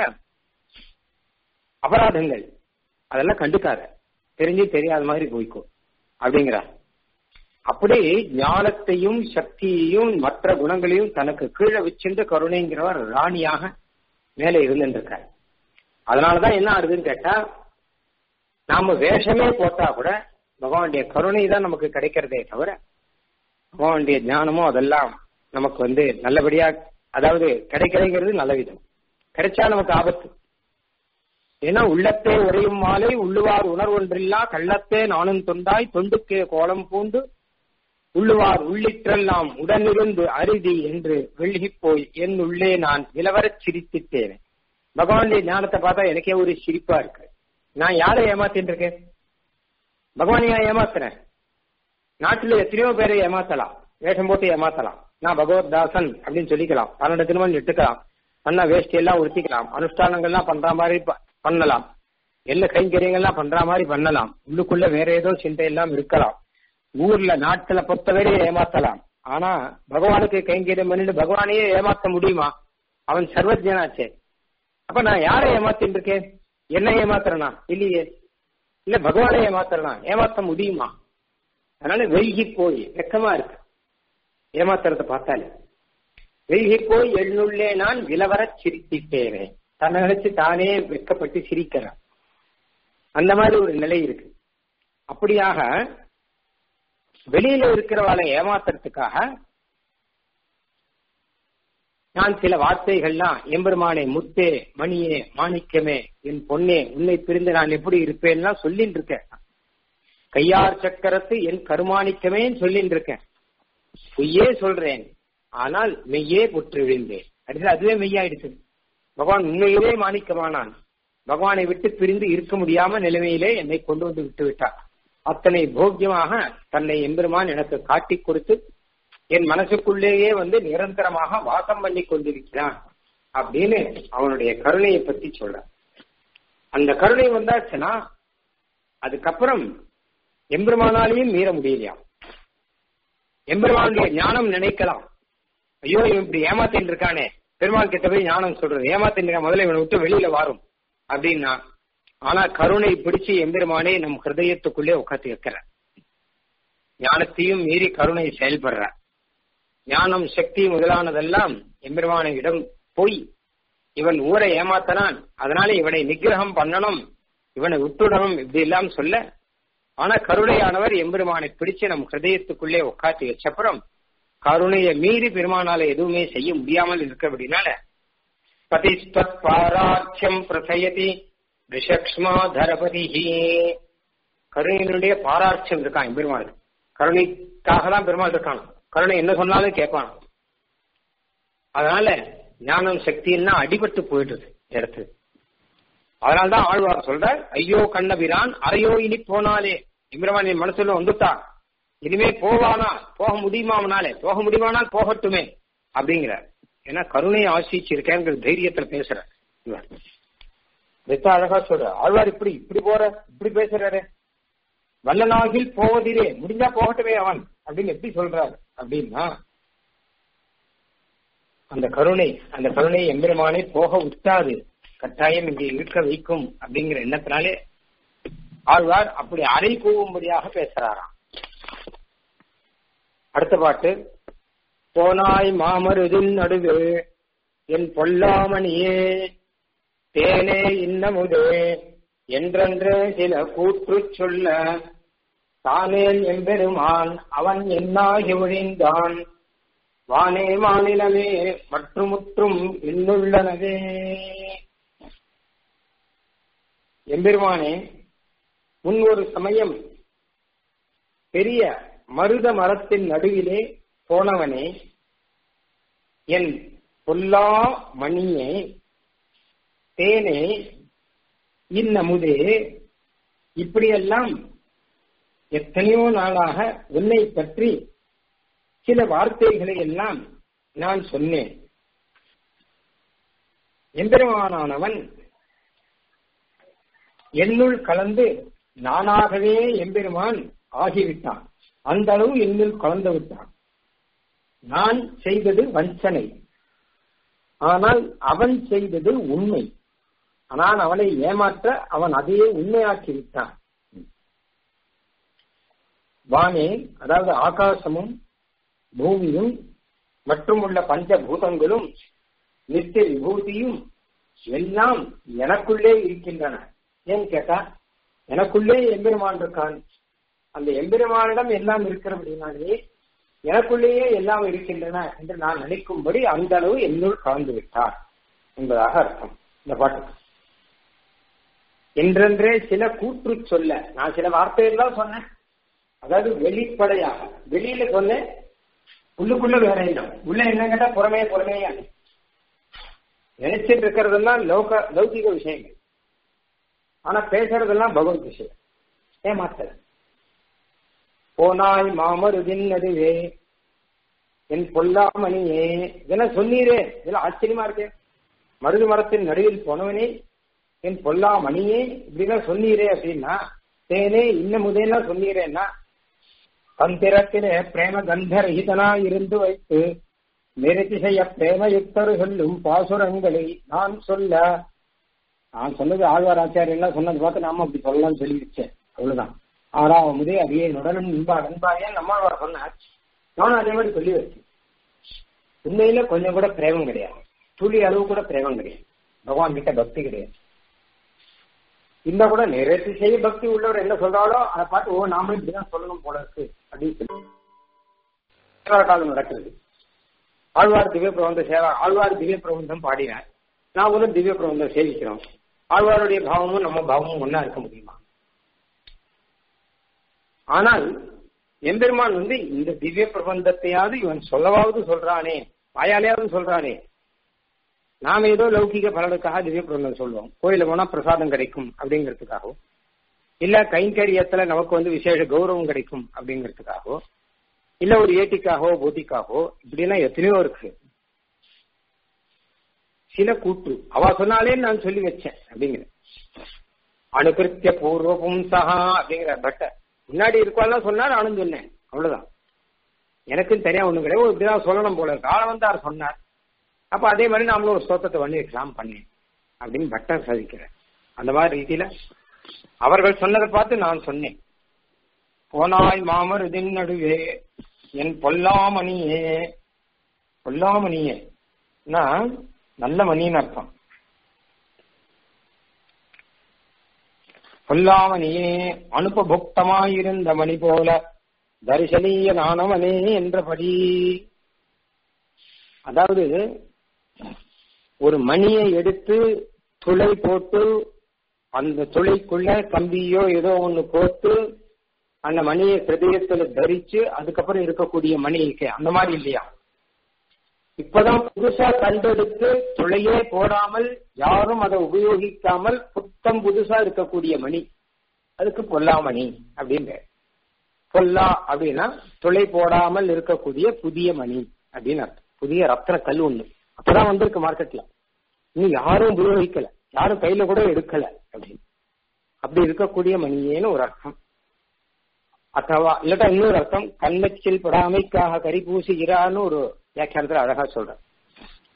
அபராதங்கள் அதெல்லாம் கண்டுக்காத தெரிஞ்சு தெரியாத மாதிரி போய்க்கும் அப்படிங்கிறார் அப்படி ஞானத்தையும் சக்தியையும் மற்ற குணங்களையும் தனக்கு கீழே வச்சிருந்த கருணைங்கிறவர் ராணியாக மேலே இருந்துருக்கார் அதனாலதான் என்ன ஆகுதுன்னு கேட்டா நாம வேஷமே போட்டா கூட பகவானுடைய கருணை தான் நமக்கு கிடைக்கிறதே தவிர பகவானுடைய ஞானமும் அதெல்லாம் நமக்கு வந்து நல்லபடியா அதாவது கிடைக்கிறதுங்கிறது நல்ல விதம் கிடைச்சா நமக்கு ஆபத்து ஏன்னா உள்ளத்தே உரையும் மாலை உள்ளுவார் உணர்வொன்றில்லா கள்ளத்தே நானும் தொண்டாய் தொண்டுக்கே கோலம் பூண்டு உள்ளுவார் உள்ளிற்றெல்லாம் உடனிருந்து அருதி என்று வெள்ளிப் போய் என் உள்ளே நான் விலவரச் சிரித்திட்டேன் பகவானுடைய ஞானத்தை பார்த்தா எனக்கே ஒரு சிரிப்பா இருக்கு நான் யாரை ஏமாத்தின்னு இருக்கேன் பகவானையா ஏமாத்துறேன் நாட்டுல எத்தனையோ பேரை ஏமாத்தலாம் வேஷம் போட்டு ஏமாத்தலாம் நான் பகவத் தாசன் அப்படின்னு சொல்லிக்கலாம் பன்னெண்டு திருமணம் இட்டுக்கலாம் பண்ண வேஷ்டி எல்லாம் உடுத்திக்கலாம் அனுஷ்டானங்கள்லாம் பண்ற மாதிரி பண்ணலாம் எல்லா கைங்கரியங்கள்லாம் பண்ற மாதிரி பண்ணலாம் உள்ளுக்குள்ள வேற ஏதோ சிந்தை எல்லாம் இருக்கலாம் ஊர்ல நாட்டுல பொறுத்தவரை ஏமாத்தலாம் ஆனா பகவானுக்கு கைங்கரியம் பண்ணிட்டு பகவானையே ஏமாத்த முடியுமா அவன் சர்வஜனாச்சே அப்ப நான் யாரை ஏமாத்தின்னு இருக்கேன் என்ன ஏமாத்துறனா இல்லையே இல்ல பகவானை ஏமாத்துறனா ஏமாத்த முடியுமா அதனால வெய்கி போய் வெக்கமா இருக்கு ஏமாத்துறத பார்த்தாலே வெய்கி போய் எண்ணுள்ளே நான் விலவர சிரித்திட்டேனே தன்னை நினைச்சு தானே வெக்கப்பட்டு சிரிக்கிறான் அந்த மாதிரி ஒரு நிலை இருக்கு அப்படியாக வெளியில இருக்கிறவளை ஏமாத்துறதுக்காக நான் சில வார்த்தைகள்லாம் எம்பெருமானே முத்தே மணியே மாணிக்கமே என் பொன்னே உன்னை பிரிந்து நான் எப்படி இருப்பேன்னா சொல்லின்னு இருக்கேன் கையார் சக்கரத்து என் கருமாணிக்கமேன்னு சொல்லின்னு இருக்கேன் பொய்யே சொல்றேன் ஆனால் மெய்யே புற்று விழுந்தேன் அடுத்து அதுவே மெய்யாயிடுச்சு பகவான் உண்மையிலே மாணிக்கமானான் பகவானை விட்டு பிரிந்து இருக்க முடியாம நிலைமையிலே என்னை கொண்டு வந்து விட்டு விட்டார் அத்தனை போக்கியமாக தன்னை எம்பெருமான் எனக்கு காட்டி கொடுத்து என் மனசுக்குள்ளேயே வந்து நிரந்தரமாக வாசம் பண்ணி கொண்டிருக்கிறான் அப்படின்னு அவனுடைய கருணையை பத்தி சொல்ற அந்த கருணை வந்தாச்சுன்னா அதுக்கப்புறம் எம்பெருமானாலையும் மீற முடியலையாம் எம்பெருமானுடைய ஞானம் நினைக்கலாம் ஐயோ இவன் இப்படி ஏமாத்தின்னு இருக்கானே பெருமாள் கிட்ட போய் ஞானம் சொல்றது ஏமாத்தின்னு இருக்கான் முதல்ல இவனை விட்டு வெளியில வரும் அப்படின்னா ஆனா கருணை பிடிச்சு எம்பெருமானே நம் ஹிருதயத்துக்குள்ளே உட்காந்து வைக்கிற ஞானத்தையும் மீறி கருணை செயல்படுற ஞானம் சக்தி முதலானதெல்லாம் எம்பெருமானை இடம் போய் இவன் ஊரை ஏமாத்தனான் அதனால இவனை நிகிரகம் பண்ணணும் இவனை விட்டுடணும் இப்படி எல்லாம் சொல்ல ஆனா கருணையானவர் எம்பெருமானை பிடிச்சு நம் ஹிருதயத்துக்குள்ளே உட்காத்தி வச்சப்புறம் கருணையை மீறி பெருமானால எதுவுமே செய்ய முடியாமல் இருக்கிறபடினால பதிஸ்தத் பாராட்சியம் பிரசயதி விஷக்ஷ்மா தரபதி கருணையினுடைய பாராட்சியம் இருக்கான் பெருமாள் கருணைக்காக தான் பெருமாள் இருக்கான் கருணை என்ன சொன்னாலும் கேட்பான் அதனால ஞானம் சக்தின்னா அடிபட்டு போயிடுது இடத்து அதனால்தான் ஆழ்வார் சொல்ற ஐயோ கண்ணபிரான் அறையோ இனி போனாலே இம்ரவான் என் மனசுல வந்துட்டான் இனிமே போவானா போக முடியுமா அவனாலே போக முடியுமானால் போகட்டுமே அப்படிங்கிறார் ஏன்னா கருணையை ஆசிச்சிருக்கேங்கிற தைரியத்துல பேசுற இவர் வெத்த அழகா சொல்ற ஆழ்வார் இப்படி இப்படி போற இப்படி பேசுறாரு வல்லனாகில் போவதிலே முடிஞ்சா போகட்டுமே அவன் அப்படின்னு எப்படி சொல்றாரு அப்படின்னா அந்த கருணை அந்த கருணை எம்பெருமானை போக விட்டாது கட்டாயம் இங்கே இருக்க வைக்கும் அப்படிங்கிற எண்ணத்தினாலே ஆழ்வார் அப்படி அறை கூவும்படியாக பேசுறாராம் அடுத்த பாட்டு போனாய் மாமருதின் நடுவே என் பொல்லாமணியே தேனே இன்னமுதே என்றென்றே சில கூற்று சொல்ல தானேல் எம்பெருமான் அவன் என்னாகி ஒழிந்தான் வானே மாநிலமே மற்றுமுற்றும் இன்னுள்ளனவே எம்பெருமானே முன் ஒரு சமயம் பெரிய மருத மரத்தின் நடுவிலே போனவனே என் பொல்லா மணியே தேனே இன்னமுதே இப்படியெல்லாம் எத்தனையோ நாளாக உன்னை பற்றி சில வார்த்தைகளை எல்லாம் நான் சொன்னேன் எம்பெருமானானவன் என்னுள் கலந்து நானாகவே எம்பெருமான் ஆகிவிட்டான் அந்த அளவு என்னுள் கலந்து விட்டான் நான் செய்தது வஞ்சனை ஆனால் அவன் செய்தது உண்மை ஆனால் அவனை ஏமாற்ற அவன் அதையே உண்மையாக்கி விட்டான் வானே அதாவது ஆகாசமும் பூமியும் மற்றும் உள்ள பஞ்சபூதங்களும் நித்திய விபூதியும் எல்லாம் எனக்குள்ளே இருக்கின்றன ஏன் கேட்டா எனக்குள்ளே எம்பெருமான் இருக்கான் அந்த எம்பெருமானிடம் எல்லாம் இருக்கிறபடினாலே எனக்குள்ளேயே எல்லாம் இருக்கின்றன என்று நான் நினைக்கும்படி அந்த அளவு என்னுள் கலந்து விட்டார் என்பதாக அர்த்தம் இந்த பாட்டு என்றென்றே சில கூற்று சொல்ல நான் சில வார்த்தைகள் சொன்னேன் அதாவது வெளிப்படையாக வெளியில சொன்னேன் உள்ளுக்குள்ள வேற இல்லை உள்ள என்ன கேட்டா புறமே புறமேயா நினைச்சிட்டு இருக்கிறதெல்லாம் லோக லௌகிக விஷயங்கள் ஆனா பேசுறதெல்லாம் பகவத் விஷயம் ஏமாத்தல போனாய் மாமருதின் நடுவே என் பொல்லாமணியே இதெல்லாம் சொன்னீரே இதெல்லாம் ஆச்சரியமா இருக்கு மருது மரத்தின் நடுவில் போனவனே என் பொல்லாமணியே இப்படிலாம் சொன்னீரே அப்படின்னா தேனே இன்னும் முதலாம் சொன்னீரேன்னா தந்திரத்திலே பிரேம கந்தரகிதனா இருந்து வைத்து நிறதிசைய பிரேமயுக்தரு சொல்லும் பாசுரங்களை நான் சொல்ல நான் சொன்னது ஆழ்வார் ஆச்சாரியெல்லாம் சொன்னது பார்த்து நாம அப்படி சொல்லலாம்னு சொல்லி வச்சேன் அவ்வளவுதான் ஆறாவது முதே அதையே நுடலும் நின்பா நண்பாயே நம்மாழ்வார் சொன்னார் நானும் அதே மாதிரி சொல்லி வச்சேன் உண்மையில கொஞ்சம் கூட பிரேமம் கிடையாது துளி அளவு கூட பிரேமம் கிடையாது பகவான் கிட்ட பக்தி கிடையாது இந்த கூட நிறைய செய்ய பக்தி உள்ளவர் என்ன சொல்றாலோ அதை பார்த்து ஓ நாம இப்படிதான் சொல்லணும் போல இருக்கு அப்படின்னு சொல்லி காலம் நடக்கிறது ஆழ்வார் திவ்ய பிரபந்தம் சேவா ஆழ்வார் திவ்ய பிரபந்தம் பாடினார் நான் கூட திவ்ய பிரபந்தம் சேவிக்கிறோம் ஆழ்வாருடைய பாவமும் நம்ம பாவமும் ஒன்னா இருக்க முடியுமா ஆனால் எம்பெருமான் வந்து இந்த திவ்ய பிரபந்தத்தையாவது இவன் சொல்லவாவது சொல்றானே வாயாலையாவது சொல்றானே நாம ஏதோ லௌகிக பலனுக்காக திவ்ய பிரபந்தம் சொல்லுவோம் கோயில போனா பிரசாதம் கிடைக்கும் அப்படிங்கிறதுக்காகவும் இல்ல கைங்கரியத்துல நமக்கு வந்து விசேஷ கௌரவம் கிடைக்கும் அப்படிங்கிறதுக்காகவோ இல்ல ஒரு ஏட்டிக்காகவோ பூத்திக்காகவோ இப்படி எல்லாம் எத்தனையோ இருக்கு சில கூட்டு அவ சொன்னாலே நான் சொல்லி வச்சேன் அப்படிங்கிற அணுகிருத்திய பூர்வ பும்சகா அப்படிங்கிற பட்ட முன்னாடி இருக்கலாம் சொன்னா நானும் சொன்னேன் அவ்வளவுதான் எனக்கும் தெரியா ஒண்ணு கிடையாது இப்படிதான் சொல்லணும் போல காலம் வந்தார் சொன்னார் அப்ப அதே மாதிரி நாமளும் ஒரு ஸ்தோத்திரத்தை பண்ணி வைக்கலாம் பண்ணேன் அப்படின்னு பட்டர் சாதிக்கிறேன் அந்த மாதிரி ரீதியில அவர்கள் சொன்னதை பார்த்து நான் சொன்னேன் போனாய் மாமர் இதன் நடுவே என் பொல்லாமணியே பொல்லாமணியே நல்ல மணின்னு அர்த்தம் பொல்லாமணியே அனுபபுக்தமாயிருந்த மணி போல தரிசனீய நானவனே என்றபடி அதாவது ஒரு மணியை எடுத்து துளை போட்டு அந்த துளைக்குள்ள கம்பியோ ஏதோ ஒண்ணு போட்டு அந்த மணியை ஹிருதயத்துல தரிச்சு அதுக்கப்புறம் இருக்கக்கூடிய மணி இருக்கு அந்த மாதிரி இல்லையா இப்பதான் புதுசா கண்டெடுத்து துளையே போடாமல் யாரும் அதை உபயோகிக்காமல் புத்தம் புதுசா இருக்கக்கூடிய மணி அதுக்கு பொல்லாமணி அப்படின்ற பொல்லா அப்படின்னா துளை போடாமல் இருக்கக்கூடிய புதிய மணி அப்படின்னு அர்த்தம் புதிய ரத்ன கல் ஒண்ணு அப்பதான் வந்திருக்கு மார்க்கெட்ல இன்னும் யாரும் உபயோகிக்கல யாரும் கையில கூட எடுக்கல அப்படின்னு அப்படி இருக்கக்கூடிய மணியேன்னு ஒரு அர்த்தம் அத்தவா இல்லாட்டா இன்னொரு அர்த்தம் கண்ணச்சில் படாமைக்காக கரி பூசுகிறான்னு ஒரு வியாக்கியானத்துல அழகா சொல்ற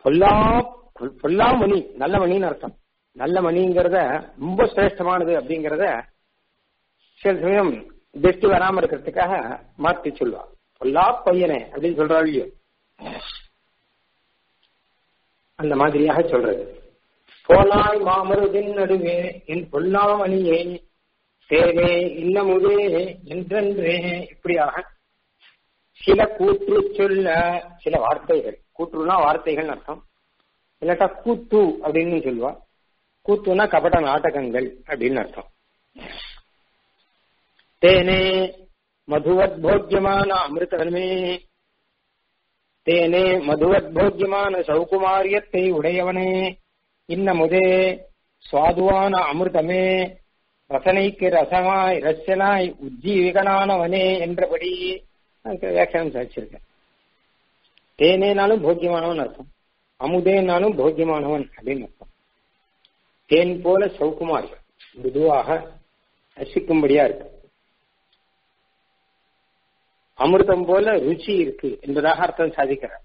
பொல்லா பொல்லா மணி நல்ல மணின்னு அர்த்தம் நல்ல மணிங்கிறத ரொம்ப சிரேஷ்டமானது அப்படிங்கறத சில சமயம் திருஷ்டி வராம இருக்கிறதுக்காக மாத்தி சொல்லுவா பொல்லா பையனே அப்படின்னு சொல்றாள் இல்லையோ அந்த மாதிரியாக சொல்றது போனாய் மாமருதின் நடுவே என் பொல்லாமணியே தேவே இன்னமுதே என்றென்றே இப்படியாக சில கூற்று சொல்ல சில வார்த்தைகள் கூற்றுனா வார்த்தைகள் அர்த்தம் இல்லாட்டா கூத்து அப்படின்னு சொல்லுவா கூத்துனா கபட நாடகங்கள் அப்படின்னு அர்த்தம் தேனே மதுவத் போக்கியமான அமிர்தமே தேனே மதுவத் போக்கியமான சௌகுமாரியத்தை உடையவனே இன்னமுதே சுவாதுவான அமிர்தமே ரசனைக்கு ரசமாய் ரசனாய் உஜ்ஜீவிகனானவனே என்றபடி வியாக்கியானம் சாதிச்சிருக்கேன் தேனேனாலும் போக்கியமானவன் அர்த்தம் அமுதேனாலும் போக்கியமானவன் அப்படின்னு அர்த்தம் தேன் போல சௌகுமார் மிருதுவாக ரசிக்கும்படியா இருக்கு அமிர்தம் போல ருச்சி இருக்கு என்பதாக அர்த்தம் சாதிக்கிறார்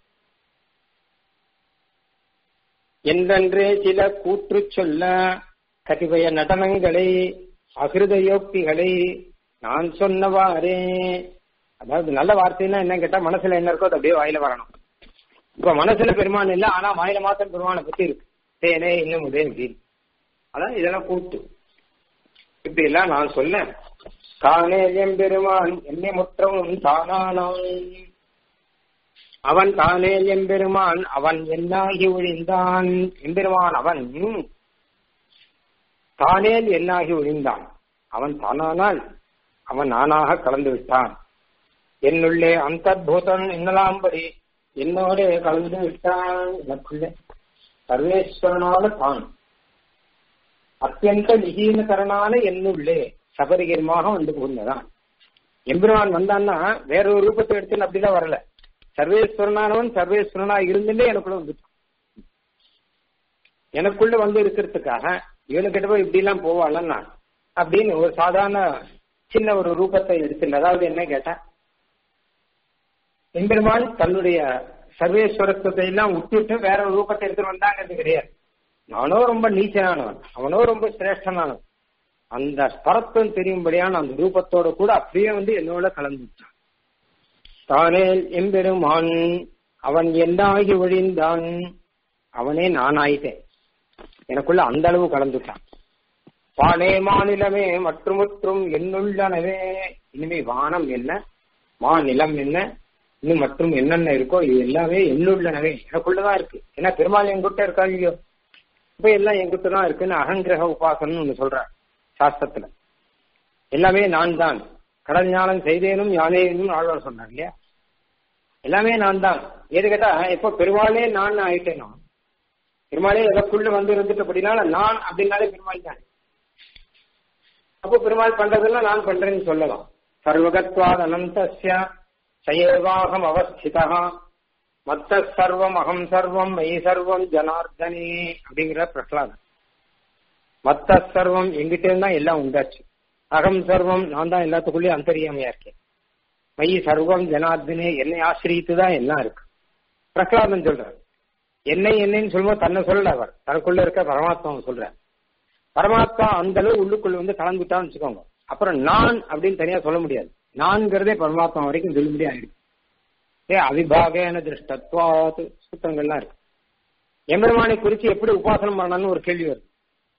என்றென்றே சில கூற்று சொல்ல கதிபய நடனங்களை அகிருதயோக்திகளை நான் சொன்னவாறே அதாவது நல்ல வார்த்தைன்னா என்ன கேட்டா மனசுல என்ன இருக்கோ அது அப்படியே வாயில வரணும் இப்ப மனசுல பெருமான் இல்ல ஆனா வாயில மாத்திரம் பெருமானை பத்தி இருக்கு தேனே இன்னும் உதே அப்படின்னு அதான் இதெல்லாம் கூட்டு இப்படி எல்லாம் நான் சொல்ல தானே எம்பெருமான் என்னை முற்றவும் தானானான் அவன் தானே எம்பெருமான் அவன் என்னாகி ஒழிந்தான் எம்பெருமான் அவன் தானே என்னாகி ஒழிந்தான் அவன் தானானால் அவன் நானாக கலந்து விட்டான் என்னுள்ளே அந்தர்பூதன் என்னலாம்படி என்னோட கலந்து விட்டான் எனக்குள்ளே சர்வேஸ்வரனால தான் அத்தியந்த நிகீனகரனான என்னுள்ளே சபரிகரமாக வந்து புகுந்ததான் எம்பெருமான் வந்தான்னா வேற ஒரு ரூபத்தை எடுத்துன்னு அப்படிலாம் வரல சர்வேஸ்வரனானவன் சர்வேஸ்வரனா இருந்துட்டே எனக்குள்ள வந்துட்டான் எனக்குள்ள வந்து இருக்கிறதுக்காக இவனுக்கிட்ட போய் இப்படி எல்லாம் போவாளன்னா அப்படின்னு ஒரு சாதாரண சின்ன ஒரு ரூபத்தை எடுத்துட்டு அதாவது என்ன கேட்டா எம்பெருமான் தன்னுடைய சர்வேஸ்வரத்துவத்தை எல்லாம் விட்டுட்டு வேற ஒரு ரூபத்தை எடுத்துட்டு வந்தாங்கிறது கிடையாது நானோ ரொம்ப நீச்சனானவன் அவனோ ரொம்ப சிரேஷ்டனானவன் அந்த ஸ்பரத்துவம் தெரியும்படியான அந்த ரூபத்தோட கூட அப்படியே வந்து என்னோட கலந்துட்டான் தானே எம்பெருமான் அவன் என்னாகி ஒழிந்தான் அவனே நான் ஆயிட்டேன் எனக்குள்ள அந்த அளவு கலந்துட்டான் வானே மாநிலமே மற்றும் மற்றும் என்னுள்ளனவே இனிமே வானம் என்ன மாநிலம் என்ன இன்னும் மற்றும் என்னென்ன இருக்கோ இது எல்லாமே என்னுள்ளனவே எனக்குள்ளதான் இருக்கு ஏன்னா பெருமாள் என்கிட்ட இருக்கா இல்லையோ இப்ப எல்லாம் என்கிட்ட தான் இருக்குன்னு அகங்கிரக உபாசனம் ஒண்ணு சொல்றார் சாஸ்திரத்துல எல்லாமே நான் தான் கடல் ஞானம் செய்தேனும் யானேனும் ஆழ்வார் சொன்னார் இல்லையா எல்லாமே நான் தான் எது கேட்டா எப்போ பெருமாளே நான் ஆயிட்டேனோ பெருமாளே எதற்குள்ள வந்து இருந்துட்டபடினால நான் அப்படின்னாலே பெருமாள் தான் அப்போ பெருமாள் பண்றதெல்லாம் நான் பண்றேன்னு சொல்லலாம் சர்வகத்வாத் அனந்தஸ்ய சயேவாகம் அவஸ்திதா மத்த சர்வம் அகம் சர்வம் மெய் சர்வம் ஜனார்தனே அப்படிங்கிற பிரகலாதன் மத்த சர்வம் எங்கிட்ட இருந்தா எல்லாம் உண்டாச்சு அகம் சர்வம் நான் தான் எல்லாத்துக்குள்ளேயும் அந்தரியாமையா இருக்கேன் மை சர்வம் ஜனார்தனே என்னை ஆசிரியத்து தான் எல்லாம் இருக்கு பிரகலாதன் சொல்றார் என்னை என்னன்னு சொல்லும்போது தன்னை சொல்லல அவர் தனக்குள்ள இருக்க பரமாத்மாவை சொல்றார் பரமாத்மா அந்த அளவு உள்ளுக்குள்ள வந்து கலந்துட்டான்னு வச்சுக்கோங்க அப்புறம் நான் அப்படின்னு தனியா சொல்ல முடியாது நான்கிறதே பரமாத்மா வரைக்கும் சொல்லும்படி ஆயிடுச்சு ஏ அவிபாகேன திருஷ்டத்வாத் சுத்தங்கள்லாம் இருக்கு எம்பெருமானை குறித்து எப்படி உபாசனம் பண்ணணும்னு ஒரு கேள்வி வருது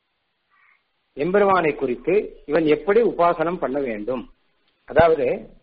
எம்பெருமானை குறித்து இவன் எப்படி உபாசனம் பண்ண வேண்டும் அதாவது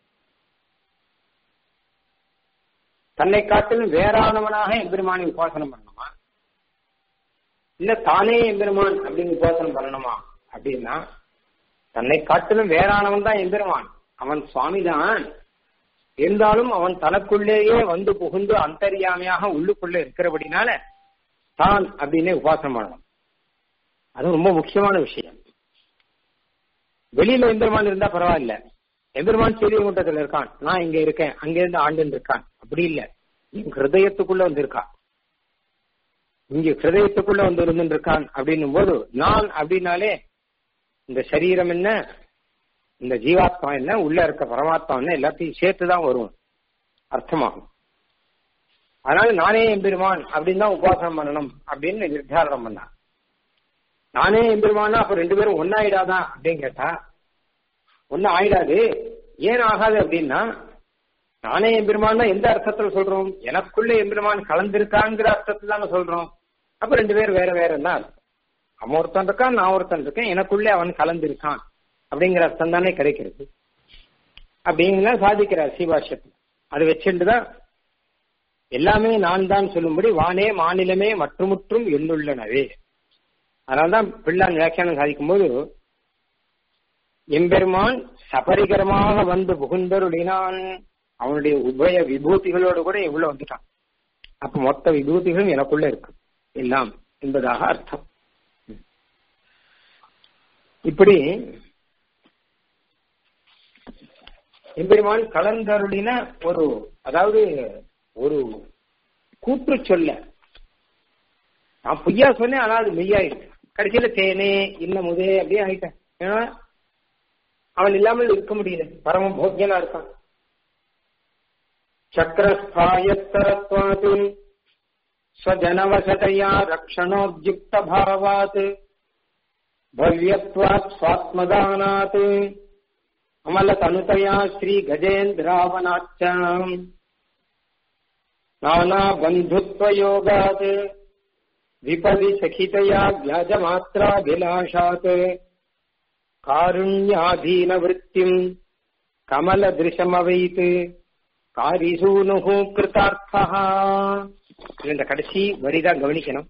தன்னை காட்டிலும் வேறானவனாக எம்பெருமானை உபாசனம் பண்ணணுமா இல்ல தானே எம்பெருமான் அப்படின்னு உபாசனம் பண்ணணுமா அப்படின்னா தன்னை காட்டிலும் வேறானவன் தான் எம்பெருமான் அவன் சுவாமி தான் இருந்தாலும் அவன் தனக்குள்ளேயே வந்து புகுந்து அந்தரியாமையாக உள்ளுக்குள்ள இருக்கிறபடினால தான் அப்படின்னே உபாசனம் பண்ணணும் அது ரொம்ப முக்கியமான விஷயம் வெளியில எம்பெருமான் இருந்தா பரவாயில்ல எம்பெருமான் ஸ்ரீவைகுண்டத்துல இருக்கான் நான் இங்க இருக்கேன் அங்கிருந்து ஆண்டு இருக்கான் அப்படி இல்ல என் ஹிருதயத்துக்குள்ள வந்து இருக்கான் இங்க ஹிருதயத்துக்குள்ள வந்து இருந்து இருக்கான் அப்படின்னும் போது நான் அப்படின்னாலே இந்த சரீரம் என்ன இந்த ஜீவாத்மா என்ன உள்ள இருக்க பரமாத்மா என்ன எல்லாத்தையும் சேர்த்துதான் வரும் அர்த்தமாகும் அதனால நானே எம்பெருமான் அப்படின்னு தான் உபாசனம் பண்ணணும் அப்படின்னு நிர்தாரணம் பண்ணான் நானே எம்பெருமானா அப்ப ரெண்டு பேரும் ஒன்னாயிடாதா அப்படின்னு கேட்டா ஒன்னும் ஆயிடாது ஏன் ஆகாது அப்படின்னா நானே எம்பெருமான் எந்த அர்த்தத்துல சொல்றோம் எனக்குள்ள எம்பெருமான் கலந்திருக்காங்கிற அர்த்தத்துல தானே சொல்றோம் அப்ப ரெண்டு பேரும் வேற வேற தான் அவன் ஒருத்தன் இருக்கான் நான் ஒருத்தன் இருக்கேன் எனக்குள்ளே அவன் கலந்திருக்கான் அப்படிங்கிற அர்த்தம் தானே கிடைக்கிறது அப்படிங்கிற சாதிக்கிறார் சீபாஷ்யத்தில் அது வச்சுட்டு தான் எல்லாமே நான் தான் சொல்லும்படி வானே மாநிலமே மற்றுமுற்றும் எண்ணுள்ளனவே அதனால்தான் பிள்ளான் வியாக்கியானம் சாதிக்கும் போது எம்பெருமான் சபரிகரமாக வந்து புகுந்தருளினான் அவனுடைய உபய விபூதிகளோடு கூட எவ்வளவு வந்துட்டான் அப்ப மொத்த விபூதிகளும் எனக்குள்ள இருக்கு எல்லாம் என்பதாக அர்த்தம் இப்படி எம்பெருமான் கலந்தருளின ஒரு அதாவது ஒரு கூற்று சொல்ல நான் பொய்யா சொன்னேன் ஆனால் அது மெய்யாயிருக்கு கடைசியில தேனே இன்ன முதே அப்படியே ஆயிட்டேன் ஏன்னா அவன் இல்லாமல் இருக்க முடியல பரம போக்கியனா இருக்கான் சக்கரஸ்தாயத்தரத்வாத் ஸ்வஜனவசதையா ரக்ஷணோத்யுக்த பாவாத் भव्यत्वात् स्वात्मदानात् अमलतनुतया श्रीगजेन्द्रावनाच्च नानाबन्धुत्वयोगात् विपदि सखितया व्याजमात्राभिलाषात् कारुण्याधीनवृत्तिम् கமலதிருஷமவைத் காரிசூனுகு கிருதார்த்தா இந்த கடைசி வரிதான் கவனிக்கணும்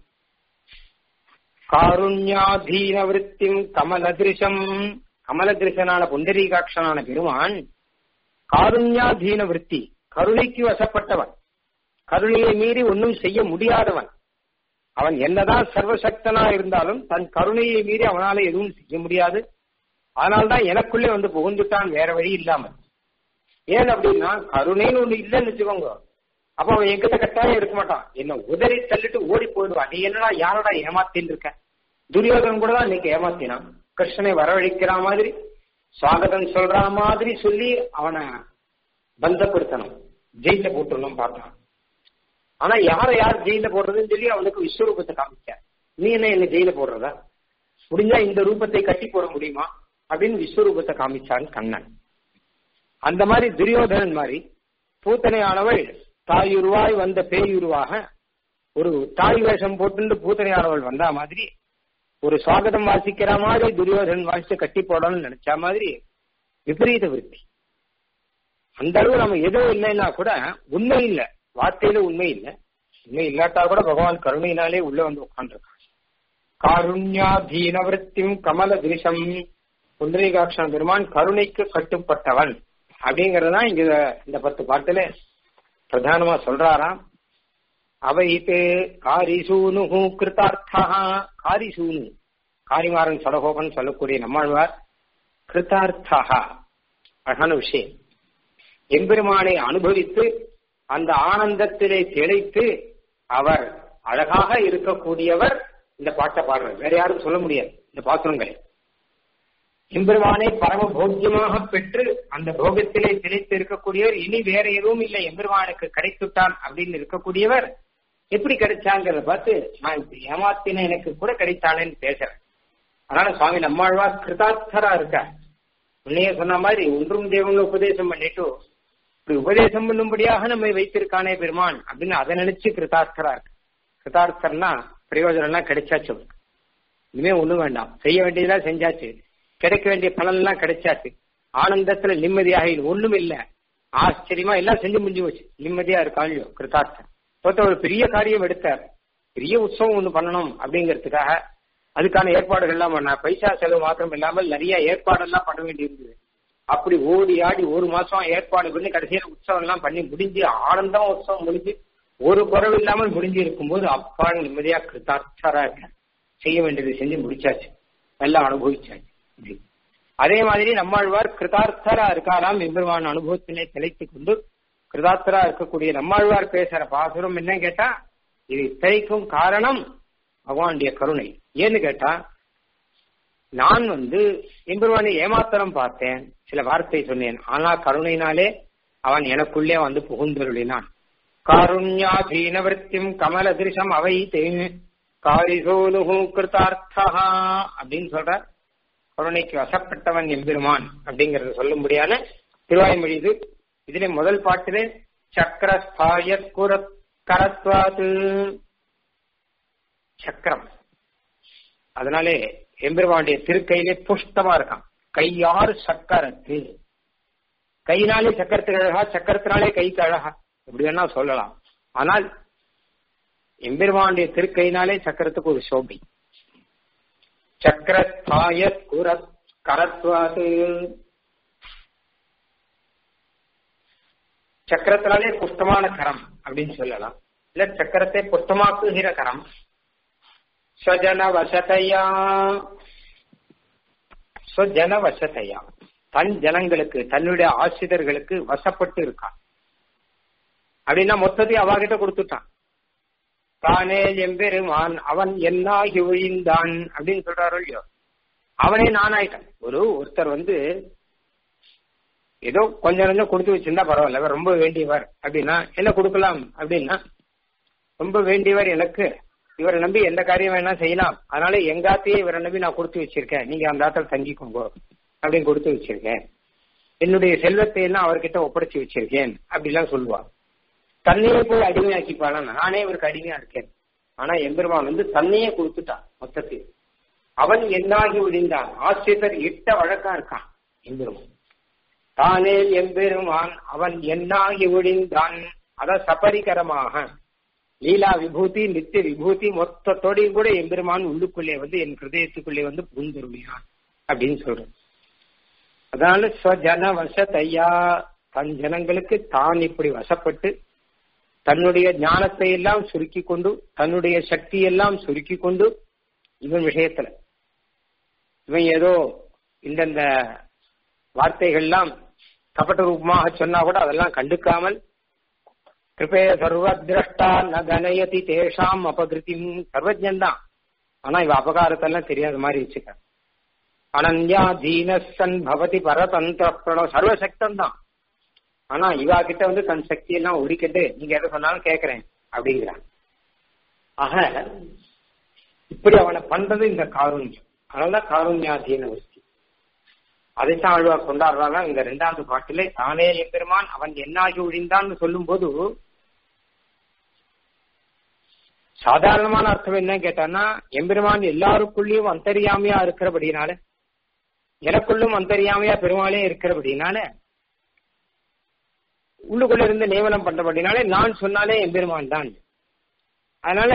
காருண்யாதீன விற்த்திம் கமலதிருஷம் கமலதிருஷனான புண்டரீகாட்சனான பெருமான் காருண்யாதீன விற்பி கருணைக்கு வசப்பட்டவன் கருணையை மீறி ஒன்றும் செய்ய முடியாதவன் அவன் என்னதான் சர்வசக்தனா இருந்தாலும் தன் கருணையை மீறி அவனால எதுவும் செய்ய முடியாது அதனால்தான் எனக்குள்ளே வந்து புகுந்துட்டான் வேற வழி இல்லாமல் ஏன் அப்படின்னா கருணைன்னு ஒண்ணு இல்லைன்னு வச்சுக்கோங்க அப்ப அவன் என்கிட்ட கட்டாயம் இருக்க மாட்டான் என்ன உதறி தள்ளிட்டு ஓடி போயிடுவான் நீ என்னடா யாரோட ஏமாத்தின்னு இருக்க துரியோதனன் கூட தான் இன்னைக்கு ஏமாத்தினான் கிருஷ்ணனை வரவழைக்கிற மாதிரி சுவாகதம் சொல்ற மாதிரி சொல்லி அவனை பந்தப்படுத்தணும் ஜெயில போட்டுடணும் பார்த்தான் ஆனா யாரை யார் ஜெயில போடுறதுன்னு சொல்லி அவனுக்கு விஸ்வரூபத்தை காமிச்சார் நீ என்ன என்ன ஜெயில போடுறதா முடிஞ்சா இந்த ரூபத்தை கட்டி போட முடியுமா அப்படின்னு விஸ்வரூபத்தை காமிச்சான் கண்ணன் அந்த மாதிரி துரியோதனன் மாதிரி பூத்தனையானவள் தாயுருவாய் வந்த பேயுருவாக ஒரு தாய் வேஷம் போட்டு பூத்தனையானவள் வந்த மாதிரி ஒரு சுவாகதம் வாசிக்கிற மாதிரி துரியோதனன் வாசிச்சு கட்டி போடணும்னு நினைச்ச மாதிரி விபரீத விருத்தி அந்த அளவு நம்ம எதுவும் இல்லைன்னா கூட உண்மை இல்லை வார்த்தையில உண்மை இல்லை உண்மை இல்லாட்டா கூட பகவான் கருணையினாலே உள்ள வந்து உட்காந்துருக்கான் காருண்யாதீன விற்த்தியும் கமல திருஷம் புண்டரீகாட்சன் பெருமான் கருணைக்கு கட்டுப்பட்டவன் அப்படிங்கறதுதான் இங்க இந்த பத்து பாட்டுல பிரதானமா சொல்றாராம் அவைத்து காரிசூனு கிருத்தார்த்தா காரிசூனு காரிமாறன் சடகோபன் சொல்லக்கூடிய நம்மாழ்வார் கிருத்தார்த்தா அழகான விஷயம் எம்பெருமானை அனுபவித்து அந்த ஆனந்தத்திலே திளைத்து அவர் அழகாக இருக்கக்கூடியவர் இந்த பாட்டை பாடுறார் வேற யாரும் சொல்ல முடியாது இந்த பாத்திரங்களை எம்பெருமானை பரம போக்கியமாக பெற்று அந்த போகத்திலே திளைத்து இருக்கக்கூடியவர் இனி வேற எதுவும் இல்லை எம்பெருமானுக்கு கிடைத்துட்டான் அப்படின்னு இருக்கக்கூடியவர் எப்படி கிடைச்சாங்கிறத பார்த்து நான் ஏமாத்தின எனக்கு கூட கிடைத்தானேன்னு பேசுறேன் அதனால சுவாமி நம்மாழ்வார் கிருதார்த்தரா இருக்கார் முன்னையே சொன்ன மாதிரி ஒன்றும் தேவன் உபதேசம் பண்ணிட்டு இப்படி உபதேசம் பண்ணும்படியாக நம்மை வைத்திருக்கானே பெருமான் அப்படின்னு அதை நினைச்சு கிருதார்த்தரா இருக்கு கிருதார்த்தர்னா பிரயோஜனம்லாம் கிடைச்சாச்சு இனிமே ஒண்ணும் வேண்டாம் செய்ய வேண்டியதெல்லாம் செஞ்சாச்சு கிடைக்க வேண்டிய பலன் எல்லாம் கிடைச்சாச்சு ஆனந்தத்துல நிம்மதியாக ஒண்ணும் இல்ல ஆச்சரியமா எல்லாம் செஞ்சு முடிஞ்சு போச்சு நிம்மதியா இருக்காளியோ கிருதார்த்தன் ஒருத்தர் ஒரு பெரிய காரியம் எடுத்தார் பெரிய உற்சவம் ஒண்ணு பண்ணணும் அப்படிங்கிறதுக்காக அதுக்கான ஏற்பாடுகள் எல்லாம் பண்ண பைசா செலவு மாத்திரம் இல்லாமல் நிறைய ஏற்பாடெல்லாம் பண்ண வேண்டி இருந்தது அப்படி ஓடி ஆடி ஒரு மாசம் ஏற்பாடு பண்ணி கடைசியில உற்சவம் எல்லாம் பண்ணி முடிஞ்சு ஆனந்தமா உற்சவம் முடிஞ்சு ஒரு குறவு இல்லாமல் முடிஞ்சு இருக்கும்போது அப்பா நிம்மதியா கிருத்தார்த்தரா இருக்க செய்ய வேண்டியது செஞ்சு முடிச்சாச்சு எல்லாம் அனுபவிச்சாச்சு அதே மாதிரி நம்மாழ்வார் கிருதார்த்தரா இருக்காராம் எம்பெருமான அனுபவத்தினை திளைத்துக் கொண்டு கிருதார்த்தரா இருக்கக்கூடிய நம்மாழ்வார் பேசுற பாசுரம் என்ன கேட்டா இது இத்தனைக்கும் காரணம் பகவானுடைய கருணை ஏன்னு கேட்டா நான் வந்து எம்பெருமானை ஏமாத்தரம் பார்த்தேன் சில வார்த்தை சொன்னேன் ஆனா கருணையினாலே அவன் எனக்குள்ளே வந்து புகுந்தருளினான் காருண்யாதீனவருத்தியும் கமலதிருஷம் அவைத்தே காரிசோனுகு கிருதார்த்தா அப்படின்னு சொல்ற கருணைக்கு வசப்பட்டவன் எம்பெருமான் அப்படிங்கறத சொல்லும்படியான திருவாய்மொழி இது இதுல முதல் பாட்டிலே சக்கரஸ்தாய கரத்வாது சக்கரம் அதனாலே எம்பெருமானுடைய திருக்கையிலே புஷ்டமா இருக்கான் கையாறு சக்கரத்து கையினாலே சக்கரத்துக்கு அழகா சக்கரத்தினாலே கைக்கு அழகா எப்படி வேணா சொல்லலாம் ஆனால் எம்பெருமானுடைய திருக்கையினாலே சக்கரத்துக்கு ஒரு சோபை சக்கரஸ்தாய கரத்வாது சக்கரத்தினாலே புஷ்டமான கரம் அப்படின்னு சொல்லலாம் இல்ல சக்கரத்தை புஷ்டமாக்குகிற கரம் ஸ்வஜன வசதையா ஸ்வஜன வசதையா தன் ஜனங்களுக்கு தன்னுடைய ஆசிரியர்களுக்கு வசப்பட்டு இருக்கான் அப்படின்னா மொத்தத்தையும் அவாகிட்ட கொடுத்துட்டான் தானே எம்பெருமான் அவன் என்னாகி ஒழிந்தான் அப்படின்னு சொல்றாரோ இல்லையோ அவனே நான் ஆயிட்டான் ஒரு ஒருத்தர் வந்து ஏதோ கொஞ்சம் கொஞ்சம் கொடுத்து வச்சிருந்தா பரவாயில்ல இவர் ரொம்ப வேண்டியவர் அப்படின்னா என்ன கொடுக்கலாம் அப்படின்னா ரொம்ப வேண்டியவர் எனக்கு இவரை நம்பி எந்த காரியம் வேணா செய்யலாம் அதனால எங்காத்தையே இவரை நம்பி நான் கொடுத்து வச்சிருக்கேன் நீங்க அந்த ஆத்துல தங்கிக்கோங்க அப்படின்னு கொடுத்து வச்சிருக்கேன் என்னுடைய செல்வத்தை எல்லாம் அவர்கிட்ட ஒப்படைச்சு வச்சிருக்கேன் அப்படிலாம் சொல்லுவார் தன்னையே போய் அடிமையாக்கிப்பாளா நானே இவருக்கு அடிமையா இருக்கேன் ஆனா எம்பெருமான் வந்து தன்னையே கொடுத்துட்டான் மொத்தத்தில் அவன் என்னாகி விழிந்தான் ஆசிரியர் இட்ட வழக்கா இருக்கான் எம்பெருமான் தானே எம்பெருமான் அவன் என்னாகி விழிந்தான் அத சபரிகரமாக லீலா விபூதி நித்திய விபூதி மொத்தத்தோடையும் கூட எம்பெருமான் உள்ளுக்குள்ளே வந்து என் ஹிருதயத்துக்குள்ளே வந்து புகுந்துருவியான் அப்படின்னு சொல்றேன் அதனால ஸ்வஜன வசத்தையா தன் ஜனங்களுக்கு தான் இப்படி வசப்பட்டு தன்னுடைய ஞானத்தை எல்லாம் சுருக்கி கொண்டு தன்னுடைய சக்தி எல்லாம் சுருக்கி கொண்டு இவன் விஷயத்துல இவன் ஏதோ இந்தந்த வார்த்தைகள்லாம் கபட்ட ரூபமாக சொன்னா கூட அதெல்லாம் கண்டுக்காமல் கிருபே சர்வதிரஷ்டா ந கனயதி தேஷாம் அபகிருதிம் சர்வஜன்தான் ஆனா இவ அபகாரத்தெல்லாம் தெரியாத மாதிரி வச்சுக்க அனன்யா தீனசன் பவதி பரதந்திர பிரணவ சர்வசக்தன் தான் ஆனா இவா கிட்ட வந்து தன் சக்தி எல்லாம் ஒதுக்கிட்டு நீங்க எதை சொன்னாலும் கேக்குறேன் அப்படிங்கிறான் ஆக இப்படி அவனை பண்றது இந்த காருண்யம் அதனாலதான் காருண்யாதீன வஸ்தி அதைத்தான் ஆழ்வா கொண்டாடுறாங்க இந்த ரெண்டாவது பாட்டிலே தானே எம்பெருமான் அவன் என்னாகி ஒழிந்தான்னு சொல்லும் போது சாதாரணமான அர்த்தம் என்ன கேட்டான்னா எம்பெருமான் எல்லாருக்குள்ளேயும் அந்தரியாமையா இருக்கிறபடினால எனக்குள்ளும் அந்தரியாமையா பெருமாளே இருக்கிறபடினால உள்ளுக்குள்ள இருந்து நியமனம் பண்றபடினாலே நான் சொன்னாலே எம்பெருமான் தான் அதனால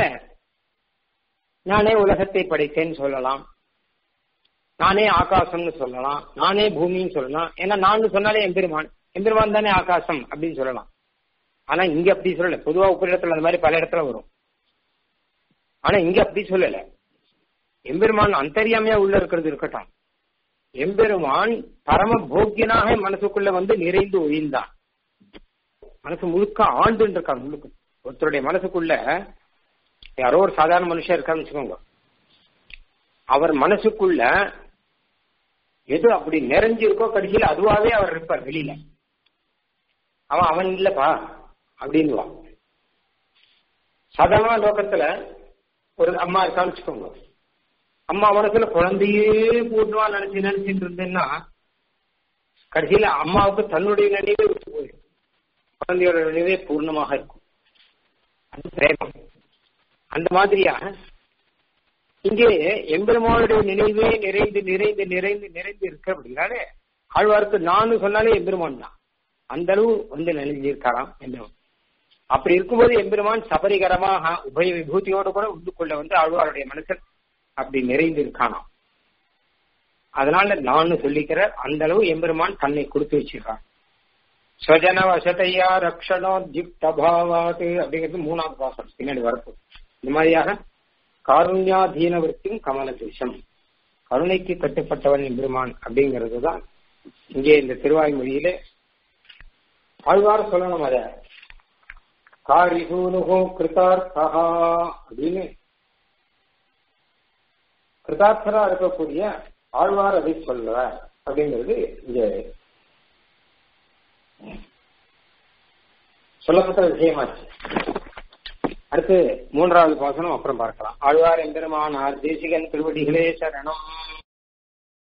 நானே உலகத்தை படைத்தேன்னு சொல்லலாம் நானே ஆகாசம்னு சொல்லலாம் நானே பூமின்னு சொல்லலாம் ஏன்னா நான் சொன்னாலே எம்பெருமான் எம்பெருமான் தானே ஆகாசம் அப்படின்னு சொல்லலாம் ஆனா இங்க அப்படி சொல்லல பொதுவா உப்பரிடத்துல அந்த மாதிரி பல இடத்துல வரும் ஆனா இங்க அப்படி சொல்லல எம்பெருமான் அந்தரியாமையா உள்ள இருக்கிறது இருக்கட்டும் எம்பெருமான் பரம போக்கியனாக மனசுக்குள்ள வந்து நிறைந்து ஒழிந்தான் மனசு முழுக்க ஆண்டு இருக்காங்க முழுக்க ஒருத்தருடைய மனசுக்குள்ள யாரோ ஒரு சாதாரண மனுஷன் இருக்கான்னு வச்சுக்கோங்க அவர் மனசுக்குள்ள எது அப்படி நிறைஞ்சிருக்கோ கடைசியில் அதுவாவே அவர் இருப்பார் வெளியில அவன் அவன் இல்லப்பா அப்படின்னுவான் சாதாரண லோகத்துல ஒரு அம்மா இருக்கான்னு வச்சுக்கோங்க அம்மா மனசுல குழந்தையே பூர்ணமா நினைச்சு நினைச்சிட்டு இருந்தேன்னா கடைசியில அம்மாவுக்கு தன்னுடைய நினைவே விட்டு போயிடும் குழந்தையோட நினைவே பூர்ணமாக இருக்கும் அது பிரேமம் அந்த மாதிரியாக இங்கே எம்பெருமானுடைய நினைவே நிறைந்து நிறைந்து நிறைந்து நிறைந்து இருக்க அப்படின்னாலே ஆழ்வாருக்கு நானும் சொன்னாலே எம்பெருமான் தான் அந்த அளவு வந்து நினைஞ்சிருக்காராம் என்றவன் அப்படி இருக்கும்போது எம்பெருமான் சபரிகரமாக உபய விபூதியோடு கூட உள்ளுக்குள்ள வந்து ஆழ்வாருடைய மனசில் அப்படி நிறைந்து இருக்கானாம் அதனால நான் சொல்லிக்கிற அந்த அளவு எம்பெருமான் தன்னை கொடுத்து வச்சிருக்கான் ஸ்வஜன வசதையா ரக்ஷணோத்யுக்தபாவாது அப்படிங்கிறது மூணாவது பாசம் பின்னாடி வரப்போ இந்த மாதிரியாக காருண்யாதீனவர்த்தியும் கமல தேசம் கருணைக்கு கட்டுப்பட்டவன் எம்பெருமான் அப்படிங்கிறது தான் இங்கே இந்த திருவாய்மொழியிலே ஆழ்வார் சொல்லணும் அத காரிசூனுகோ கிருதார்த்தா அப்படின்னு கிருதார்த்தரா இருக்கக்கூடிய ஆழ்வார் அதை சொல்ற அப்படிங்கிறது இங்க சொல்லப்பட்ட விஷயமாச்சு அடுத்து மூன்றாவது பாசனம் அப்புறம் பார்க்கலாம் ஆழ்வார் எம்பெருமானார் தேசிகன் திருவடிகளே சரணம்